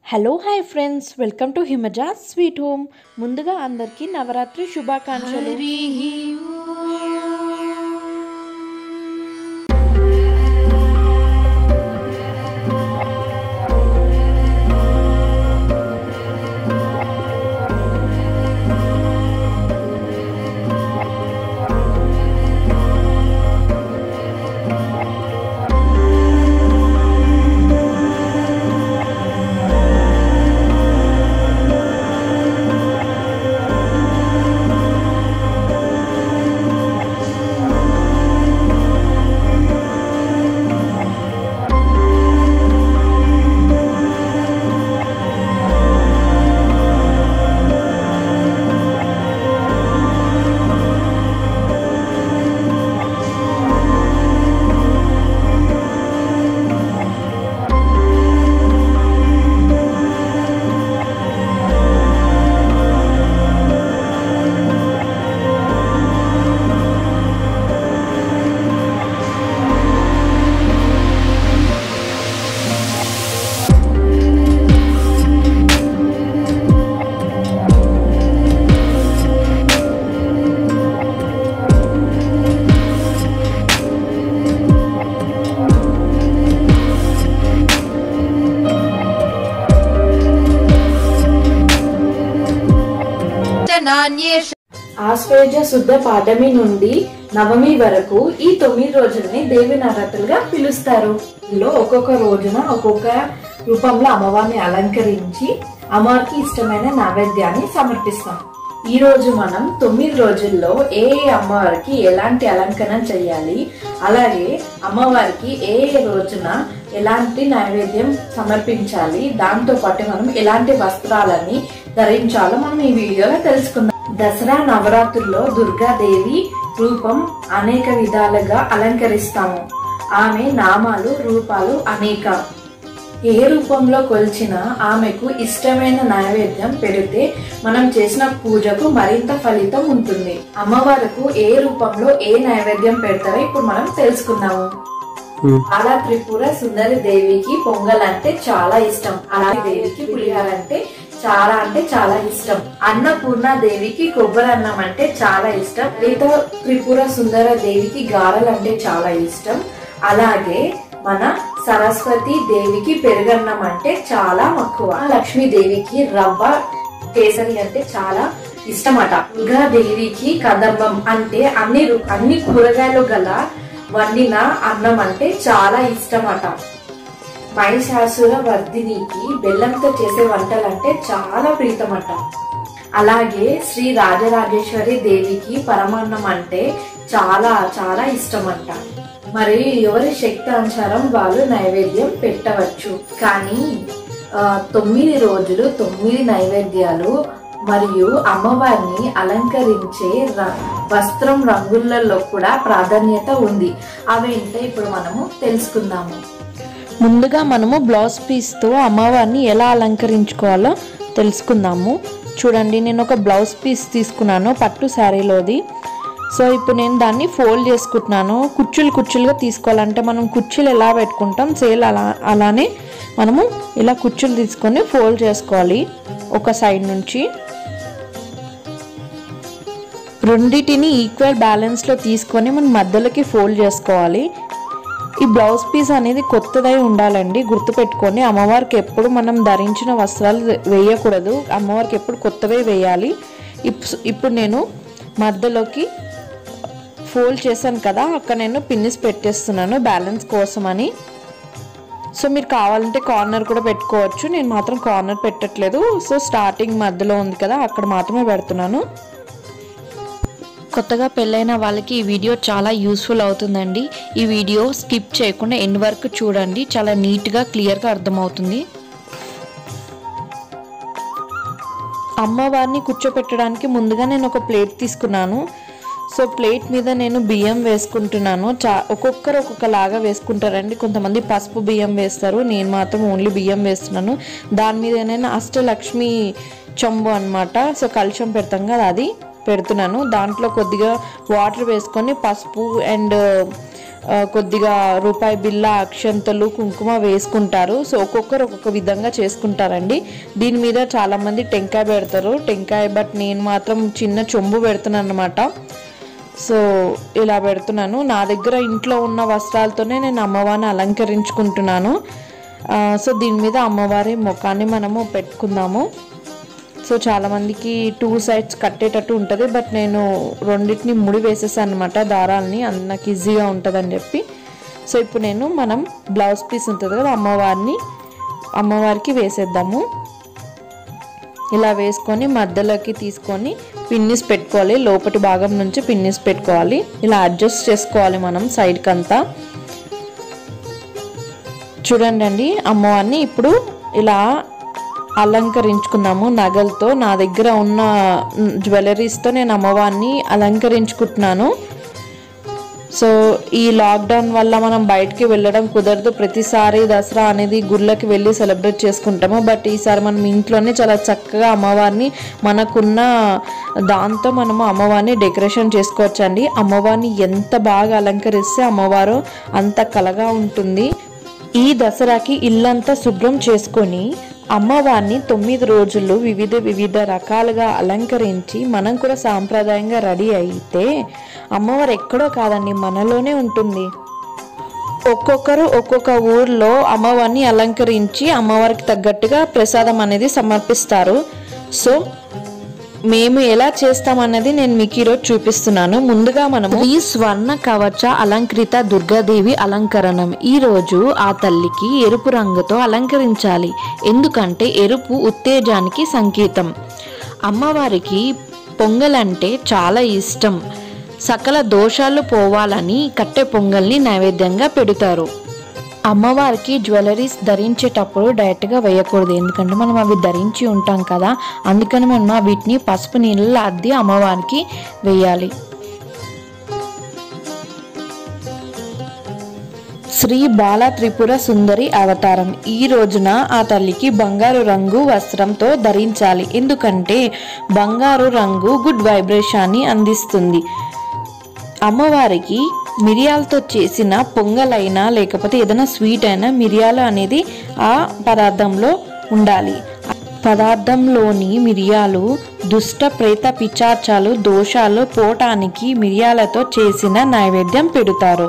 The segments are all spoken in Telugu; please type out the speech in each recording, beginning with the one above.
hello hi friends welcome to Himaja sweet home ముందుగా అందరికీ నవరాత్రి శుభాకాంక్షలు నాణ్యేష ఆశ్వేజ శుద్ధ పాఠమి నుండి నవమి వరకు ఈ తొమ్మిది రోజుల్ని దేవి నవరాత్రులుగా పిలుస్తారు ఇందులో ఒక్కొక్క రోజున ఒక్కొక్క రూపంలో అమ్మవారిని అలంకరించి అమ్మవారికి ఇష్టమైన నైవేద్యాన్ని సమర్పిస్తాం ఈ రోజు మనం తొమ్మిది రోజుల్లో ఏ ఏ అమ్మవారికి ఎలాంటి అలంకరణ చేయాలి అలాగే అమ్మవారికి ఏ ఏ రోజున ఎలాంటి నైవేద్యం సమర్పించాలి దాంతో పాటు మనం ఎలాంటి వస్త్రాలని ధరించాలో మనం ఈ వీడియోలో తెలుసుకుందాం దసరా నవరాత్రుల్లో దుర్గాదేవి రూపం అనేక విధాలుగా అలంకరిస్తాము ఆమె నామాలు రూపాలు అనేక ఏ రూపంలో కొలిచినా ఆమెకు ఇష్టమైన నైవేద్యం పెడితే మనం చేసిన పూజకు మరింత ఫలితం ఉంటుంది అమ్మవారికి ఏ రూపంలో ఏ నైవేద్యం పెడతారో ఇప్పుడు మనం తెలుసుకుందాము అలా త్రిపుర సుందరి దేవికి పొంగల్ అంటే చాలా ఇష్టం అలా దేవికి పులిహార అంటే చాలా అంటే చాలా ఇష్టం అన్నపూర్ణ దేవికి కొబ్బరి అన్నం అంటే చాలా ఇష్టం లేదా త్రిపుర సుందర దేవికి గారెలు అంటే చాలా ఇష్టం అలాగే మన సరస్వతి దేవికి పెరుగన్నం అంటే చాలా మక్కువ లక్ష్మీ దేవికి రవ్వ కేసరి అంటే చాలా ఇష్టమట దుర్గా దేవికి కదంబం అంటే అన్ని రు- అన్ని కూరగాయలు గల వండిన అన్నం అంటే చాలా ఇష్టమట మహిషాసుర వర్ధినికి బెల్లంతో చేసే వంటలంటే చాలా ప్రీతమట అలాగే శ్రీ రాజరాజేశ్వరి దేవికి పరమాన్నం అంటే చాలా చాలా ఇష్టమంట మరి ఎవరి శక్తి అనుసారం వాళ్ళు నైవేద్యం పెట్టవచ్చు కానీ ఆ, తొమ్మిది రోజులు తొమ్మిది నైవేద్యాలు మరియు అమ్మవారిని అలంకరించే ర- వస్త్రం రంగులలో కూడా ప్రాధాన్యత ఉంది అవేంటో ఇప్పుడు మనము తెలుసుకుందాము ముందుగా మనము బ్లౌజ్ పీస్తో అమ్మవారిని ఎలా అలంకరించుకోవాలో తెలుసుకుందాము చూడండి నేను ఒక బ్లౌజ్ పీస్ తీసుకున్నాను పట్టు శారీలోది సో ఇప్పుడు నేను దాన్ని ఫోల్డ్ చేసుకుంటున్నాను కుచ్చులు కుచ్చులుగా తీసుకోవాలంటే మనం కుచ్చులు ఎలా పెట్టుకుంటాం సేల్ అలా అలానే మనము ఇలా కుచ్చులు తీసుకొని ఫోల్డ్ చేసుకోవాలి ఒక సైడ్ నుంచి రెండిటిని ఈక్వల్ బ్యాలెన్స్లో తీసుకొని మనం మధ్యలోకి ఫోల్డ్ చేసుకోవాలి ఈ బ్లౌజ్ పీస్ అనేది కొత్తదై ఉండాలండి గుర్తుపెట్టుకొని అమ్మవారికి ఎప్పుడు మనం ధరించిన వస్త్రాలు వేయకూడదు అమ్మవారికి ఎప్పుడు కొత్తవే వేయాలి ఇప్- ఇప్పుడు నేను మధ్యలోకి ఫోల్డ్ చేశాను కదా అక్కడ నేను పిన్నిస్ పెట్టేస్తున్నాను బ్యాలెన్స్ కోసమని సో మీరు కావాలంటే కార్నర్ కూడా పెట్టుకోవచ్చు నేను మాత్రం కార్నర్ పెట్టట్లేదు సో స్టార్టింగ్ మధ్యలో ఉంది కదా అక్కడ మాత్రమే పెడుతున్నాను కొత్తగా పెళ్ళైన వాళ్ళకి ఈ వీడియో చాలా యూస్ఫుల్ అవుతుందండి ఈ వీడియో స్కిప్ చేయకుండా ఎండ్ వరకు చూడండి చాలా నీట్గా క్లియర్గా అర్థమవుతుంది అమ్మవారిని కూర్చోపెట్టడానికి ముందుగా నేను ఒక ప్లేట్ తీసుకున్నాను సో ప్లేట్ మీద నేను బియ్యం వేసుకుంటున్నాను చా ఒక్కొక్కరు ఒక్కొక్కలాగా వేసుకుంటారండి కొంతమంది పసుపు బియ్యం వేస్తారు నేను మాత్రం ఓన్లీ బియ్యం వేస్తున్నాను దాని మీద నేను అష్టలక్ష్మి చెంబు అన్నమాట సో కలుషం పెడతాం కదా అది పెడుతున్నాను దాంట్లో కొద్దిగా వాటర్ వేసుకొని పసుపు అండ్ ఆ, కొద్దిగా రూపాయి బిల్ల అక్షంతలు కుంకుమ వేసుకుంటారు సో ఒక్కొక్కరు ఒక్కొక్క విధంగా చేసుకుంటారండి దీని మీద చాలామంది టెంకాయ పెడతారు టెంకాయ బట్ నేను మాత్రం చిన్న చెంబు పెడుతున్నాను అనమాట సో ఇలా పెడుతున్నాను నా దగ్గర ఇంట్లో ఉన్న వస్త్రాలతోనే నేను అమ్మవారిని అలంకరించుకుంటున్నాను ఆ, సో దీని మీద అమ్మవారి ముఖాన్ని మనము పెట్టుకుందాము సో చాలామందికి టూ సైడ్స్ కట్టేటట్టు ఉంటుంది బట్ నేను రెండింటిని ముడి వేసేసాను అనమాట దారాలని అది నాకు ఈజీగా ఉంటుందని చెప్పి సో ఇప్పుడు నేను మనం బ్లౌజ్ పీస్ ఉంటుంది కదా అమ్మవారిని అమ్మవారికి వేసేద్దాము ఇలా వేసుకొని మధ్యలోకి తీసుకొని పిన్నిస్ పెట్టుకోవాలి లోపటి భాగం నుంచి పిన్నిస్ పెట్టుకోవాలి ఇలా అడ్జస్ట్ చేసుకోవాలి మనం సైడ్కి అంతా చూడండి అండి అమ్మవారిని ఇప్పుడు ఇలా అలంకరించుకున్నాము నగలతో నా దగ్గర ఉన్న జ్యువెలరీస్తో నేను అమ్మవారిని అలంకరించుకుంటున్నాను సో ఈ లాక్డౌన్ వల్ల మనం బయటికి వెళ్ళడం కుదరదు ప్రతిసారి దసరా అనేది గుళ్ళకి వెళ్ళి సెలబ్రేట్ చేసుకుంటాము బట్ ఈసారి మనం ఇంట్లోనే చాలా చక్కగా అమ్మవారిని మనకున్న దాంతో మనము అమ్మవారిని డెకరేషన్ చేసుకోవచ్చండి అమ్మవారిని ఎంత బాగా అలంకరిస్తే అమ్మవారు అంత కలగా ఉంటుంది ఈ దసరాకి ఇల్లంతా శుభ్రం చేసుకొని అమ్మవారిని తొమ్మిది రోజులు వివిధ వివిధ రకాలుగా అలంకరించి మనం కూడా సాంప్రదాయంగా రెడీ అయితే అమ్మవారు ఎక్కడో కాదండి మనలోనే ఉంటుంది ఒక్కొక్కరు ఒక్కొక్క ఊర్లో అమ్మవారిని అలంకరించి అమ్మవారికి తగ్గట్టుగా ప్రసాదం అనేది సమర్పిస్తారు సో మేము ఎలా చేస్తామన్నది నేను మీకు ఈరోజు చూపిస్తున్నాను ముందుగా మనము ఈ స్వర్ణ కవచ అలంకృత దుర్గాదేవి అలంకరణం ఈ రోజు ఆ తల్లికి ఎరుపు రంగుతో అలంకరించాలి ఎందుకంటే ఎరుపు ఉత్తేజానికి సంకేతం అమ్మవారికి పొంగలంటే చాలా ఇష్టం సకల దోషాలు పోవాలని కట్టె పొంగల్ని నైవేద్యంగా పెడతారు అమ్మవారికి జ్యువెలరీస్ ధరించేటప్పుడు డైరెక్ట్గా వేయకూడదు ఎందుకంటే మనం అవి ధరించి ఉంటాం కదా అందుకని మనం వీటిని పసుపు నీళ్ళలో అద్ది అమ్మవారికి వేయాలి శ్రీ బాల త్రిపుర సుందరి అవతారం ఈ రోజున ఆ తల్లికి బంగారు రంగు వస్త్రంతో ధరించాలి ఎందుకంటే బంగారు రంగు గుడ్ వైబ్రేషన్ని అందిస్తుంది అమ్మవారికి మిరియాలతో చేసిన పొంగలైనా లేకపోతే ఏదైనా స్వీట్ అయినా మిరియాలు అనేది ఆ పదార్థంలో ఉండాలి పదార్థంలోని మిరియాలు దుష్ట ప్రేత పిచాచాలు దోషాలు పోటానికి మిరియాలతో చేసిన నైవేద్యం పెడతారు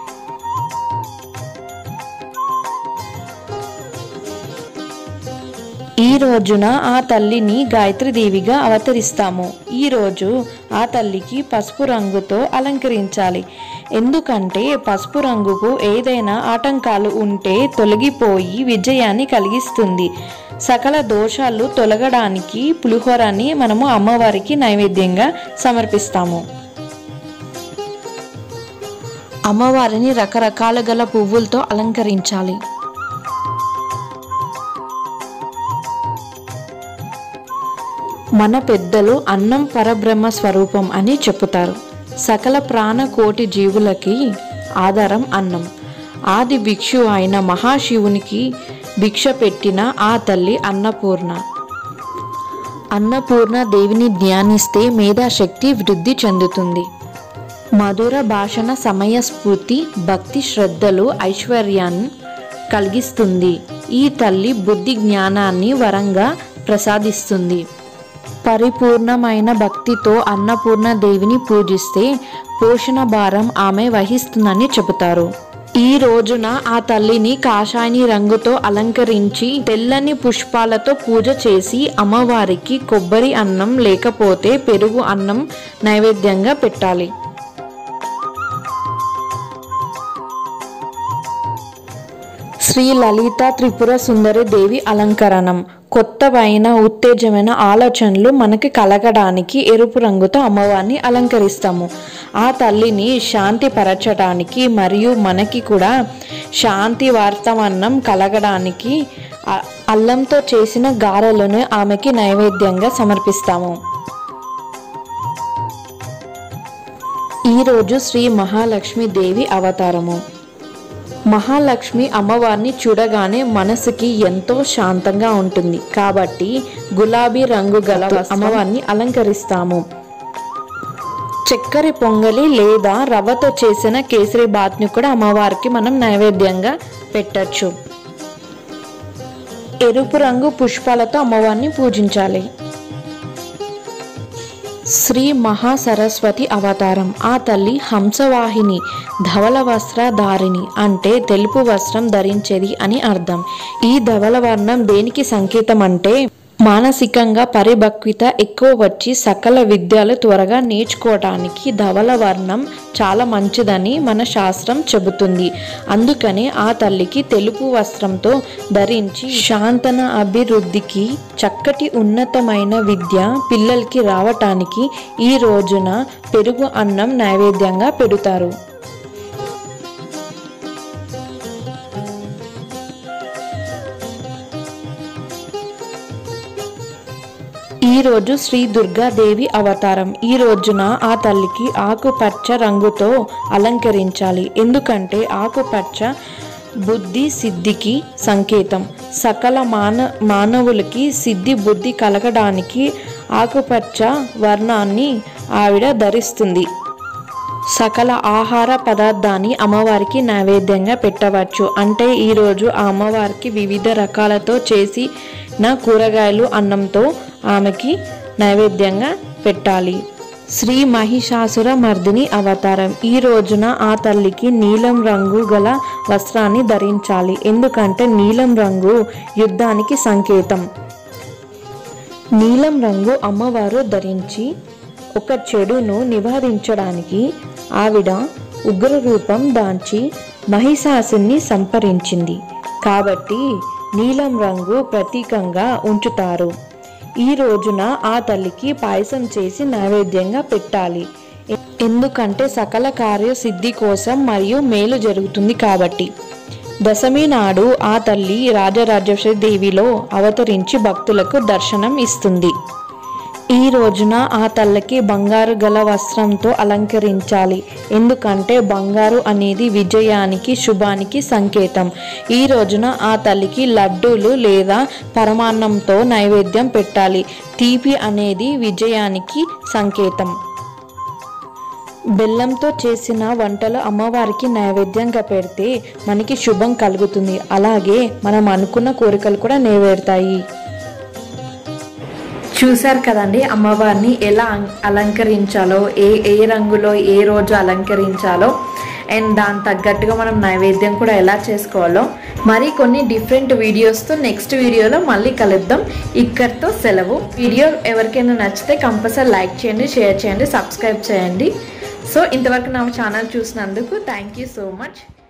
ఈ రోజున ఆ తల్లిని గాయత్రీదేవిగా అవతరిస్తాము ఈ రోజు ఆ తల్లికి పసుపు రంగుతో అలంకరించాలి ఎందుకంటే పసుపు రంగుకు ఏదైనా ఆటంకాలు ఉంటే తొలగిపోయి విజయాన్ని కలిగిస్తుంది సకల దోషాలు తొలగడానికి పులిహోరాన్ని మనము అమ్మవారికి నైవేద్యంగా సమర్పిస్తాము అమ్మవారిని రకరకాల గల పువ్వులతో అలంకరించాలి మన పెద్దలు అన్నం పరబ్రహ్మ స్వరూపం అని చెప్పుతారు సకల ప్రాణకోటి జీవులకి ఆధారం అన్నం ఆది భిక్షు అయిన మహాశివునికి భిక్ష పెట్టిన ఆ తల్లి అన్నపూర్ణ అన్నపూర్ణ దేవిని ధ్యానిస్తే మేధాశక్తి వృద్ధి చెందుతుంది మధుర భాషణ సమయస్ఫూర్తి భక్తి శ్రద్ధలు ఐశ్వర్యాన్ని కలిగిస్తుంది ఈ తల్లి బుద్ధి జ్ఞానాన్ని వరంగా ప్రసాదిస్తుంది పరిపూర్ణమైన భక్తితో అన్నపూర్ణ దేవిని పూజిస్తే పోషణ భారం ఆమె వహిస్తుందని చెబుతారు ఈ రోజున ఆ తల్లిని కాషాయని రంగుతో అలంకరించి తెల్లని పుష్పాలతో పూజ చేసి అమ్మవారికి కొబ్బరి అన్నం లేకపోతే పెరుగు అన్నం నైవేద్యంగా పెట్టాలి శ్రీ లలిత త్రిపుర సుందరి దేవి అలంకరణం కొత్తవైన ఉత్తేజమైన ఆలోచనలు మనకి కలగడానికి ఎరుపు రంగుతో అమ్మవారిని అలంకరిస్తాము ఆ తల్లిని శాంతి పరచడానికి మరియు మనకి కూడా శాంతి వార్తమన్నం కలగడానికి అ- అల్లంతో చేసిన గారెలను ఆమెకి నైవేద్యంగా సమర్పిస్తాము ఈరోజు శ్రీ మహాలక్ష్మి దేవి అవతారము మహాలక్ష్మి అమ్మవారిని చూడగానే మనసుకి ఎంతో శాంతంగా ఉంటుంది కాబట్టి గులాబీ రంగు గల అమ్మవారిని అలంకరిస్తాము చక్కెర పొంగలి లేదా రవ్వతో చేసిన కేసరి బాత్ని కూడా అమ్మవారికి మనం నైవేద్యంగా పెట్టచ్చు ఎరుపు రంగు పుష్పాలతో అమ్మవారిని పూజించాలి శ్రీ మహాసరస్వతి అవతారం ఆ తల్లి హంసవాహిని ధవల వస్త్రధారిణి అంటే తెలుపు వస్త్రం ధరించేది అని అర్థం ఈ ధవల వర్ణం దేనికి సంకేతం అంటే మానసికంగా పరిభక్విత ఎక్కువ వచ్చి సకల విద్యలు త్వరగా నేర్చుకోవటానికి ధవల వర్ణం చాలా మంచిదని మన శాస్త్రం చెబుతుంది అందుకనే ఆ తల్లికి తెలుపు వస్త్రంతో ధరించి శాంతన అభివృద్ధికి చక్కటి ఉన్నతమైన విద్య పిల్లలకి రావటానికి ఈ రోజున పెరుగు అన్నం నైవేద్యంగా పెడతారు ఈ రోజు శ్రీ దుర్గాదేవి అవతారం ఈ రోజున ఆ తల్లికి ఆకుపచ్చ రంగుతో అలంకరించాలి ఎందుకంటే ఆకుపచ్చ బుద్ధి సిద్ధికి సంకేతం సకల మాన మానవులకి సిద్ధి బుద్ధి కలగడానికి ఆకుపచ్చ వర్ణాన్ని ఆవిడ ధరిస్తుంది సకల ఆహార పదార్థాన్ని అమ్మవారికి నైవేద్యంగా పెట్టవచ్చు అంటే ఈరోజు ఆ అమ్మవారికి వివిధ రకాలతో చేసిన కూరగాయలు అన్నంతో ఆమెకి నైవేద్యంగా పెట్టాలి శ్రీ మహిషాసుర మర్దిని అవతారం ఈ రోజున ఆ తల్లికి నీలం రంగు గల వస్త్రాన్ని ధరించాలి ఎందుకంటే నీలం రంగు యుద్ధానికి సంకేతం నీలం రంగు అమ్మవారు ధరించి ఒక చెడును నివారించడానికి ఆవిడ ఉగ్ర రూపం దాల్చి మహిషాసుని సంపరించింది కాబట్టి నీలం రంగు ప్రతీకంగా ఉంచుతారు ఈ రోజున ఆ తల్లికి పాయసం చేసి నైవేద్యంగా పెట్టాలి ఎ- ఎందుకంటే సకల కార్యసిద్ధి కోసం మరియు మేలు జరుగుతుంది కాబట్టి దశమి నాడు ఆ తల్లి రాజరాజేశ్వరి దేవిలో అవతరించి భక్తులకు దర్శనం ఇస్తుంది ఈ రోజున ఆ తల్లికి బంగారు గల వస్త్రంతో అలంకరించాలి ఎందుకంటే బంగారు అనేది విజయానికి శుభానికి సంకేతం ఈ రోజున ఆ తల్లికి లడ్డూలు లేదా పరమాన్నంతో నైవేద్యం పెట్టాలి తీపి అనేది విజయానికి సంకేతం బెల్లంతో చేసిన వంటలు అమ్మవారికి నైవేద్యంగా పెడితే మనకి శుభం కలుగుతుంది అలాగే మనం అనుకున్న కోరికలు కూడా నెరవేరుతాయి చూశారు కదండి అమ్మవారిని ఎలా అం- అలంకరించాలో ఏ ఏ రంగులో ఏ రోజు అలంకరించాలో అండ్ దాని తగ్గట్టుగా మనం నైవేద్యం కూడా ఎలా చేసుకోవాలో మరి కొన్ని డిఫరెంట్ వీడియోస్తో నెక్స్ట్ వీడియోలో మళ్ళీ కలుద్దాం ఇక్కడితో సెలవు వీడియో ఎవరికైనా నచ్చితే కంపల్సరీ లైక్ చేయండి షేర్ చేయండి సబ్స్క్రైబ్ చేయండి సో ఇంతవరకు నా ఛానల్ చూసినందుకు థ్యాంక్ యూ సో మచ్